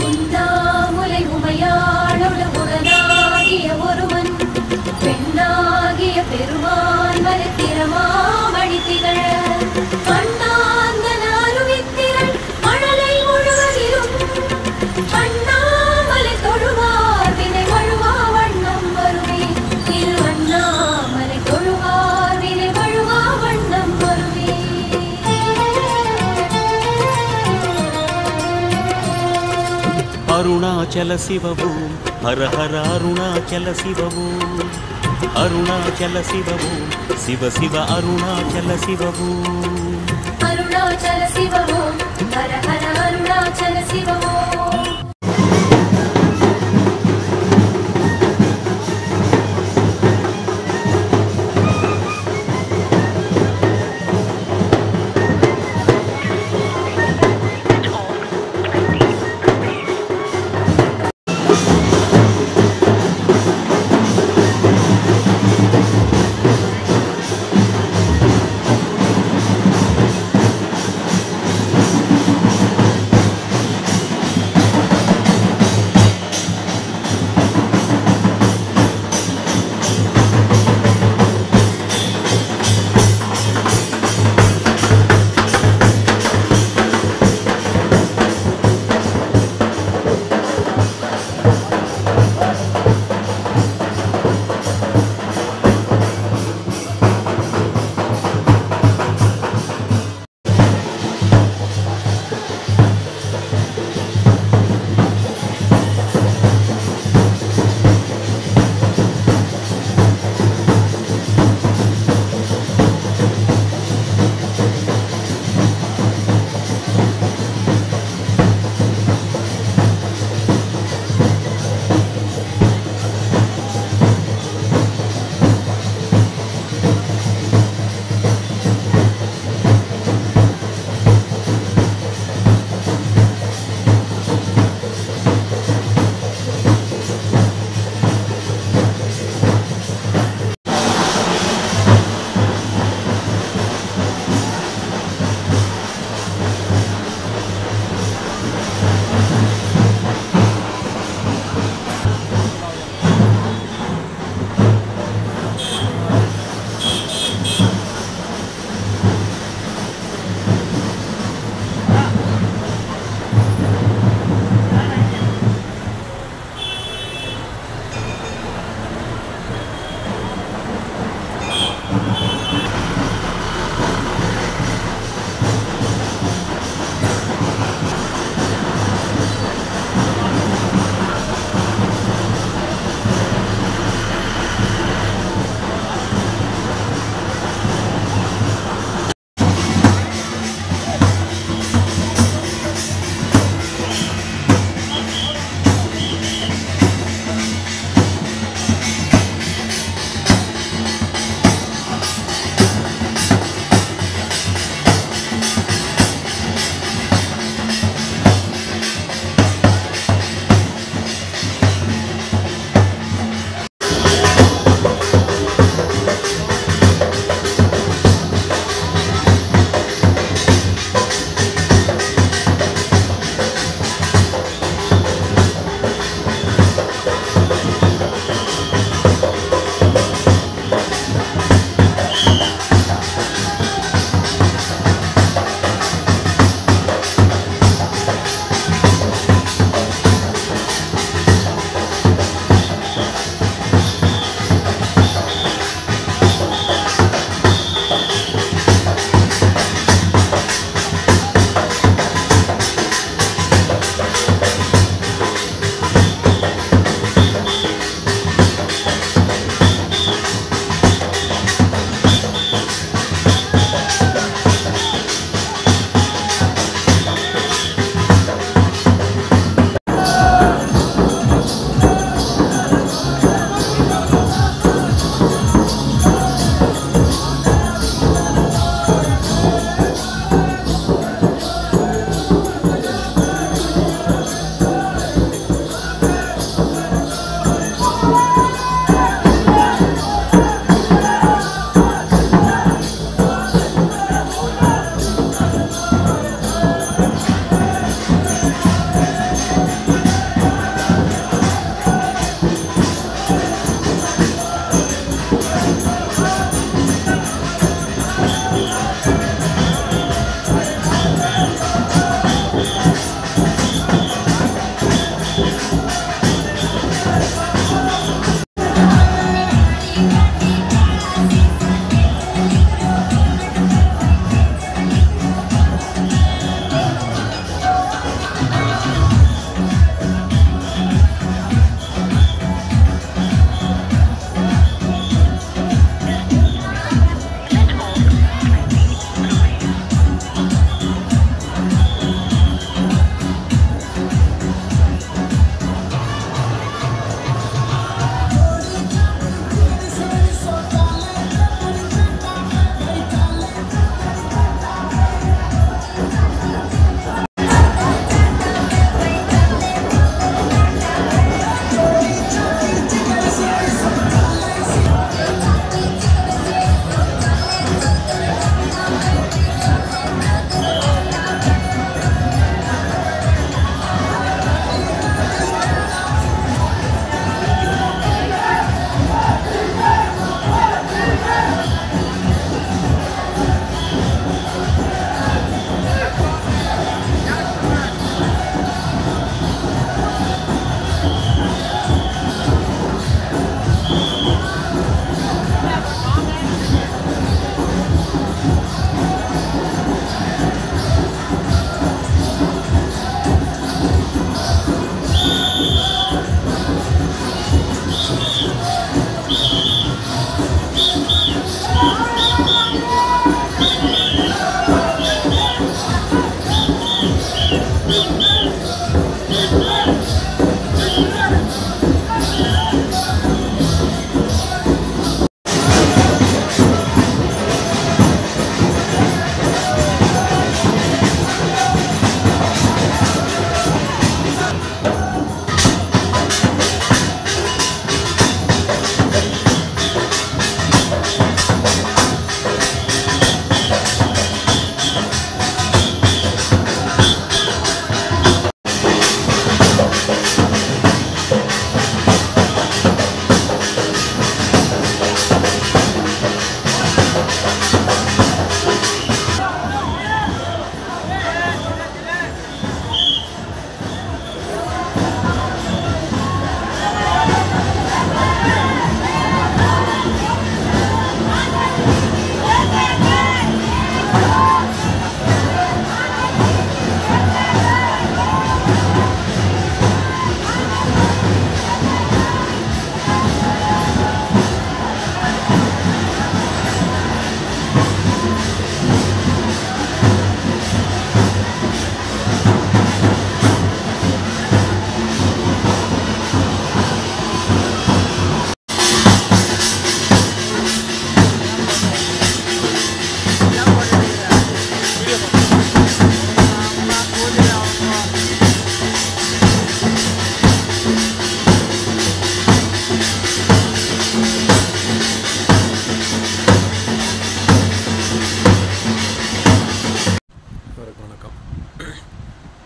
உண்ணாமுலை உமையாளோடு உடனாகிய ஒருவன் பெண்ணாகிய பெருமான் மறுத்திரமாமணி திகழ கண்ணாந்தன அருவித்திரள் மழலை முழுவதிலும் அண்ணாமலை தொழுவார் வினை வழுவா வண்ணம் வருவே திரு அண்ணாமலை தொழுவார் வினை வழுவா வண்ணம் வருவே அருணாச்சல சிவவும் ஹர ஹர அருணாச்சல சிவவும் அருணாச்சல சிவவும் சிவ சிவ அருணாச்சல சிவவும் அருணாச்சல சிவமோம் ஹர ஹர அருணாச்சல சிவமோம்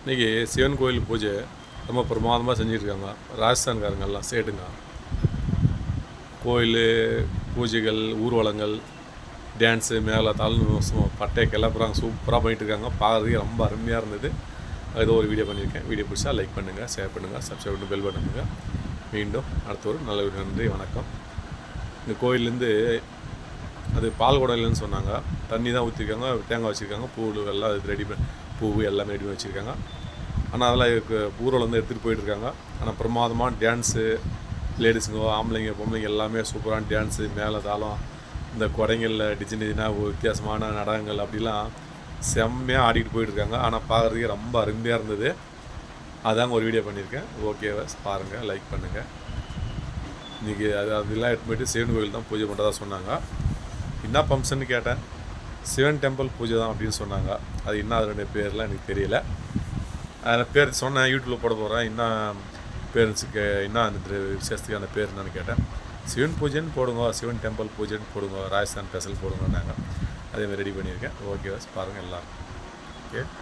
இன்றைக்கி சிவன் கோயில் பூஜை ரொம்ப பிரமாதமாக செஞ்சுருக்காங்க ராஜஸ்தான்காரங்க எல்லாம் சேட்டுங்க கோயில் பூஜைகள் ஊர்வலங்கள் டான்ஸு மேலே தாழ்ந்து பட்டை கிளப்புறாங்க சூப்பராக பண்ணிட்டு இருக்காங்க பார்க்கறதுக்கு ரொம்ப அருமையாக இருந்தது அது ஒரு வீடியோ பண்ணியிருக்கேன் வீடியோ பிடிச்சா லைக் பண்ணுங்கள் ஷேர் பண்ணுங்கள் சப்ஸ்கிரைப் பண்ணி பெல் பண்ணுங்க மீண்டும் அடுத்த ஒரு நல்ல ஒரு நன்றி வணக்கம் இந்த கோயிலேருந்து அது பால் குடல்னு சொன்னாங்க தண்ணி தான் ஊற்றிருக்காங்க தேங்காய் வச்சுருக்காங்க பூ எல்லாம் இது ரெடி பண்ணி பூ எல்லாமே ரெடி பண்ணி வச்சுருக்காங்க ஆனால் அதெல்லாம் இதுக்கு ஊரில் வந்து எடுத்துகிட்டு போயிட்டுருக்காங்க ஆனால் பிரமாதமான டான்ஸு லேடிஸுங்க ஆம்பளைங்க பொம்பளைங்க எல்லாமே சூப்பரான டான்ஸு மேலே தாளம் இந்த குடைங்களில் டிசைன் டிசைனாக வித்தியாசமான நடனங்கள் அப்படிலாம் செம்மையாக ஆடிட்டு போயிட்டுருக்காங்க ஆனால் பார்க்குறதுக்கு ரொம்ப அருமையாக இருந்தது அதாங்க ஒரு வீடியோ பண்ணியிருக்கேன் ஓகே பாருங்கள் லைக் பண்ணுங்கள் இன்றைக்கி அது அதெல்லாம் எடுத்து போயிட்டு சிவன் கோயில் தான் பூஜை பண்ணுறதா சொன்னாங்க என்ன ஃபங்க்ஷன் கேட்டேன் சிவன் டெம்பிள் பூஜை தான் அப்படின்னு சொன்னாங்க அது என்ன அதனுடைய பேர்லாம் எனக்கு தெரியல அதில் பேர் சொன்னேன் யூடியூப்பில் போட போகிறேன் என்ன பேரண்ட்ஸுக்கு என்ன அந்த விசேஷத்துக்கு அந்த பேர் என்னன்னு கேட்டேன் சிவன் பூஜைன்னு போடுங்க சிவன் டெம்பிள் பூஜைன்னு போடுங்க ராஜஸ்தான் ஸ்பெஷல் போடுங்கன்னாங்க அதே மாதிரி ரெடி பண்ணியிருக்கேன் ஓகே பாருங்கள் எல்லோரும் ஓகே